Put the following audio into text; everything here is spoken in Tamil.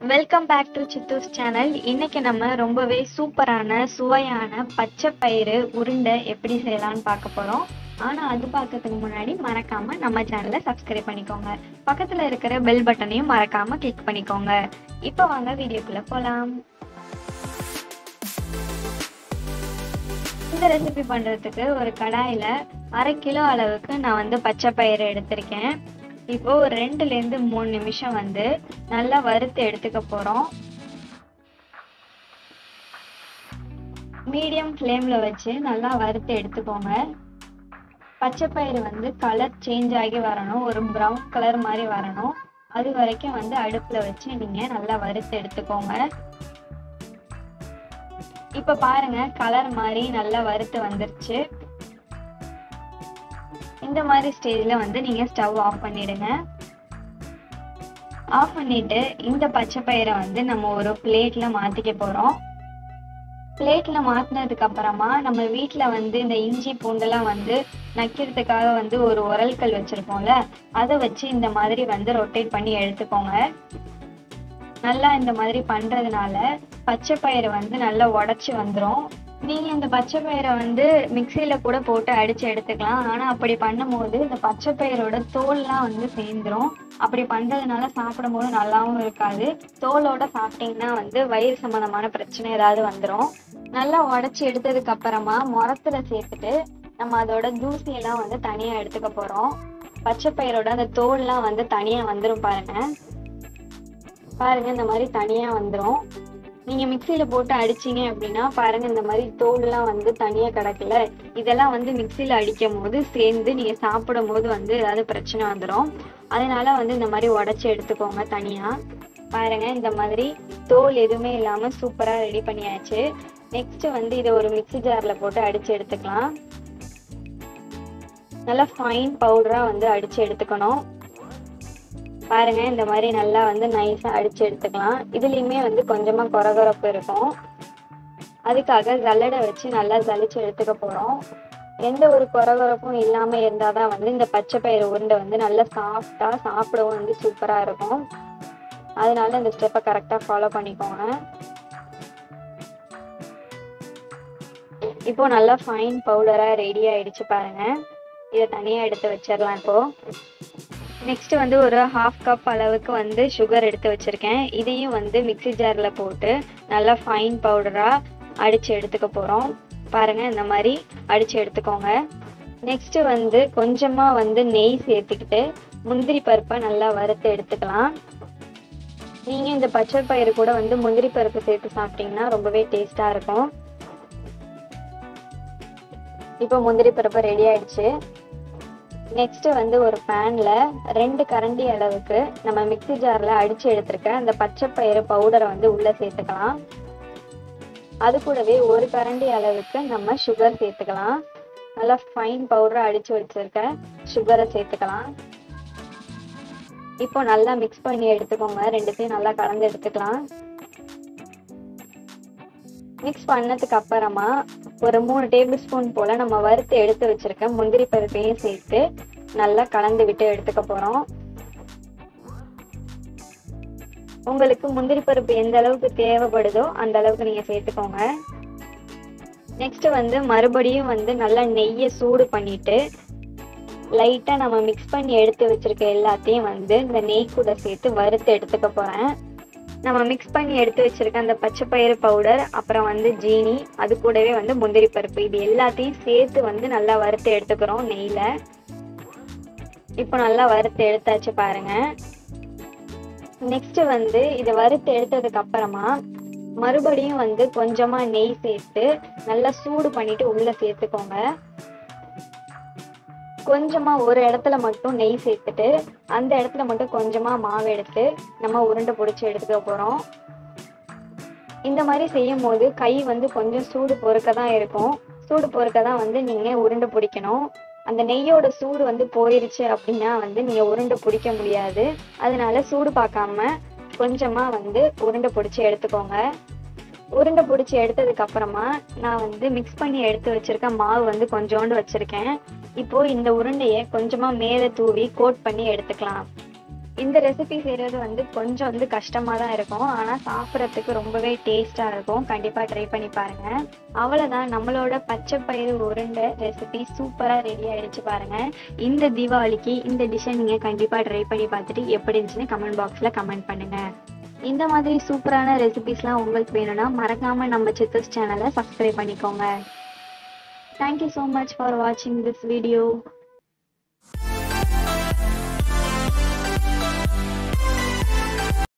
welcome back to Chithu's channel இன்னைக்கு நம்ம ரொம்பவே சூப்பரான சுவையான பச்சை பயிறு உருண்டை எப்படி செய்யலாம்னு பார்க்க போறோம் ஆனா அது பார்க்கறதுக்கு முன்னாடி மறக்காம நம்ம சேனலை சப்ஸ்கிரைப் பண்ணிக்கோங்க பக்கத்துல இருக்கிற பெல் பட்டனையும் மறக்காம கிளிக் பண்ணிக்கோங்க இப்போ வாங்க வீடியோக்குள்ள போலாம் இந்த ரெசிபி பண்றதுக்கு ஒரு கடாயில அரை கிலோ அளவுக்கு நான் வந்து பச்சை பயிறு எடுத்திருக்கேன் இப்போ ஒரு ரெண்டுல இருந்து மூணு நிமிஷம் வந்து நல்லா வறுத்து எடுத்துக்க போறோம் மீடியம் ஃப்ளேம்ல வச்சு நல்லா வறுத்து எடுத்துக்கோங்க பச்சை பயிறு வந்து கலர் சேஞ்ச் ஆகி வரணும் ஒரு ப்ரௌன் கலர் மாதிரி வரணும் அது வரைக்கும் வந்து அடுப்புல வச்சு நீங்க நல்லா வறுத்து எடுத்துக்கோங்க இப்ப பாருங்க கலர் மாதிரி நல்லா வறுத்து வந்துருச்சு இந்த மாதிரி ஸ்டேஜ்ல வந்து நீங்க ஸ்டவ் ஆஃப் பண்ணிடுங்க ஆஃப் பண்ணிட்டு இந்த பச்சை பயிரை வந்து நம்ம ஒரு பிளேட்ல மாத்திக்க போறோம் பிளேட்ல மாத்தினதுக்கு அப்புறமா நம்ம வீட்ல வந்து இந்த இஞ்சி பூண்டெல்லாம் வந்து நக்கிறதுக்காக வந்து ஒரு உரல்கல் வச்சிருப்போம்ல அதை வச்சு இந்த மாதிரி வந்து ரொட்டேட் பண்ணி எடுத்துக்கோங்க நல்லா இந்த மாதிரி பண்றதுனால பச்சை பயிறு வந்து நல்லா உடச்சி வந்துடும் நீங்க இந்த பச்சை பயிரை வந்து மிக்சியில கூட போட்டு அடிச்சு எடுத்துக்கலாம் ஆனா அப்படி பண்ணும்போது இந்த பச்சை பயிரோட தோல்லாம் வந்து சேர்ந்துரும் அப்படி பண்றதுனால சாப்பிடும் போது நல்லாவும் இருக்காது தோலோட சாப்பிட்டீங்கன்னா வந்து வயிறு சம்பந்தமான பிரச்சனை ஏதாவது வந்துடும் நல்லா உடச்சி எடுத்ததுக்கு அப்புறமா முரத்துல சேர்த்துட்டு நம்ம அதோட தூசியெல்லாம் வந்து தனியா எடுத்துக்க போறோம் பச்சை பயிரோட அந்த தோல்லாம் வந்து தனியா வந்துரும் பாருங்க பாருங்க இந்த மாதிரி தனியா வந்துரும் நீங்க மிக்சியில போட்டு அடிச்சீங்க அப்படின்னா பாருங்க இந்த மாதிரி தோல்லாம் வந்து தனியா கிடக்கல இதெல்லாம் வந்து மிக்சியில அடிக்கும் போது சேர்ந்து நீங்க சாப்பிடும் போது வந்து ஏதாவது பிரச்சனை வந்துடும் அதனால வந்து இந்த மாதிரி உடச்சி எடுத்துக்கோங்க தனியா பாருங்க இந்த மாதிரி தோல் எதுவுமே இல்லாம சூப்பரா ரெடி பண்ணியாச்சு நெக்ஸ்ட் வந்து இதை ஒரு மிக்சி ஜார்ல போட்டு அடிச்சு எடுத்துக்கலாம் நல்லா ஃபைன் பவுடரா வந்து அடிச்சு எடுத்துக்கணும் பாருங்க இந்த மாதிரி நல்லா வந்து நைஸா அடிச்சு எடுத்துக்கலாம் இதுலயுமே வந்து கொஞ்சமா கொரகொரப்பு இருக்கும் அதுக்காக ஜல்லடை வச்சு நல்லா ஜலிச்சு எடுத்துக்க போறோம் எந்த ஒரு கொரகொரப்பும் இல்லாம இருந்தாதான் வந்து இந்த பச்சை பயிறு உருண்டை வந்து நல்லா சாஃப்டா சாப்பிடவும் வந்து சூப்பரா இருக்கும் அதனால இந்த ஸ்டெப்பை கரெக்டா ஃபாலோ பண்ணிக்கோங்க இப்போ நல்லா ஃபைன் பவுடரா ரெடி ஆயிடுச்சு பாருங்க இதை தனியா எடுத்து வச்சிடலாம் இப்போ நெக்ஸ்ட் வந்து ஒரு ஹாஃப் கப் அளவுக்கு வந்து சுகர் எடுத்து வச்சிருக்கேன் இதையும் வந்து மிக்சி ஜார்ல போட்டு நல்லா ஃபைன் பவுடரா அடிச்சு எடுத்துக்க போறோம் பாருங்க இந்த மாதிரி அடிச்சு எடுத்துக்கோங்க நெக்ஸ்ட் வந்து கொஞ்சமா வந்து நெய் சேர்த்துக்கிட்டு முந்திரி பருப்பை நல்லா வறுத்து எடுத்துக்கலாம் நீங்க இந்த பச்சை பயிறு கூட வந்து முந்திரி பருப்பு சேர்த்து சாப்பிட்டீங்கன்னா ரொம்பவே டேஸ்டா இருக்கும் இப்போ முந்திரி பருப்பு ரெடி ஆயிடுச்சு நெக்ஸ்ட் வந்து ஒரு பேன்ல ரெண்டு கரண்டி அளவுக்கு நம்ம மிக்சி ஜார்ல அடிச்சு எடுத்திருக்க அந்த பச்சை பயிறு பவுடரை வந்து உள்ள சேர்த்துக்கலாம் அது கூடவே ஒரு கரண்டி அளவுக்கு நம்ம சுகர் சேர்த்துக்கலாம் நல்லா ஃபைன் பவுடரை அடிச்சு வச்சிருக்க சுகரை சேர்த்துக்கலாம் இப்போ நல்லா மிக்ஸ் பண்ணி எடுத்துக்கோங்க ரெண்டுத்தையும் நல்லா கலந்து எடுத்துக்கலாம் மிக்ஸ் பண்ணதுக்கு அப்புறமா ஒரு மூணு டேபிள் ஸ்பூன் போல நம்ம வறுத்து எடுத்து வச்சிருக்க முந்திரி பருப்பையும் சேர்த்து நல்லா கலந்து விட்டு எடுத்துக்க போறோம் உங்களுக்கு முந்திரி பருப்பு எந்த அளவுக்கு தேவைப்படுதோ அந்த அளவுக்கு நீங்க சேர்த்துக்கோங்க நெக்ஸ்ட் வந்து மறுபடியும் வந்து நல்லா நெய்யை சூடு பண்ணிட்டு லைட்டா நம்ம மிக்ஸ் பண்ணி எடுத்து வச்சிருக்க எல்லாத்தையும் வந்து இந்த நெய் கூட சேர்த்து வறுத்து எடுத்துக்க போறேன் நம்ம மிக்ஸ் பண்ணி எடுத்து வச்சிருக்க அந்த பச்சை பயிறு பவுடர் அப்புறம் வந்து ஜீனி அது கூடவே வந்து முந்திரி பருப்பு இது எல்லாத்தையும் சேர்த்து வந்து நல்லா வறுத்து எடுத்துக்கிறோம் நெய்ல இப்போ நல்லா வறுத்து எடுத்தாச்சு பாருங்க நெக்ஸ்ட் வந்து இதை வறுத்து எடுத்ததுக்கு அப்புறமா மறுபடியும் வந்து கொஞ்சமா நெய் சேர்த்து நல்லா சூடு பண்ணிட்டு உள்ள சேர்த்துக்கோங்க கொஞ்சமா ஒரு இடத்துல மட்டும் நெய் சேர்த்துட்டு அந்த இடத்துல மட்டும் கொஞ்சமா மாவு எடுத்து நம்ம உருண்டை பிடிச்சி எடுத்துக்க போறோம் இந்த மாதிரி செய்யும் போது கை வந்து கொஞ்சம் சூடு பொறுக்க தான் இருக்கும் சூடு பொறுக்க தான் வந்து நீங்க உருண்டை பிடிக்கணும் அந்த நெய்யோட சூடு வந்து போயிருச்சு அப்படின்னா வந்து நீங்க உருண்டை பிடிக்க முடியாது அதனால சூடு பார்க்காம கொஞ்சமா வந்து உருண்டை பிடிச்சி எடுத்துக்கோங்க உருண்டை பிடிச்சி எடுத்ததுக்கு அப்புறமா நான் வந்து மிக்ஸ் பண்ணி எடுத்து வச்சிருக்க மாவு வந்து கொஞ்சோண்டு வச்சிருக்கேன் இப்போ இந்த உருண்டைய கொஞ்சமா மேல தூவி கோட் பண்ணி எடுத்துக்கலாம் இந்த ரெசிபி செய்கிறது வந்து கொஞ்சம் வந்து கஷ்டமாக தான் இருக்கும் ஆனால் சாப்பிட்றதுக்கு ரொம்பவே டேஸ்ட்டாக இருக்கும் கண்டிப்பாக ட்ரை பண்ணி பாருங்கள் அவ்வளோதான் நம்மளோட பச்சை பயிறு உருண்டை ரெசிபி சூப்பராக ரெடி ஆயிடுச்சு பாருங்கள் இந்த தீபாவளிக்கு இந்த டிஷ்ஷை நீங்கள் கண்டிப்பாக ட்ரை பண்ணி பார்த்துட்டு எப்படி இருந்துச்சுன்னு கமெண்ட் பாக்ஸில் கமெண்ட் பண்ணுங்கள் இந்த மாதிரி சூப்பரான ரெசிபிஸ்லாம் உங்களுக்கு வேணும்னா மறக்காமல் நம்ம சித்தூஸ் சேனலை சப்ஸ்கிரைப் பண்ணிக்கோங்க தேங்க்யூ ஸோ மச் ஃபார் வாட்சிங் திஸ் வீடியோ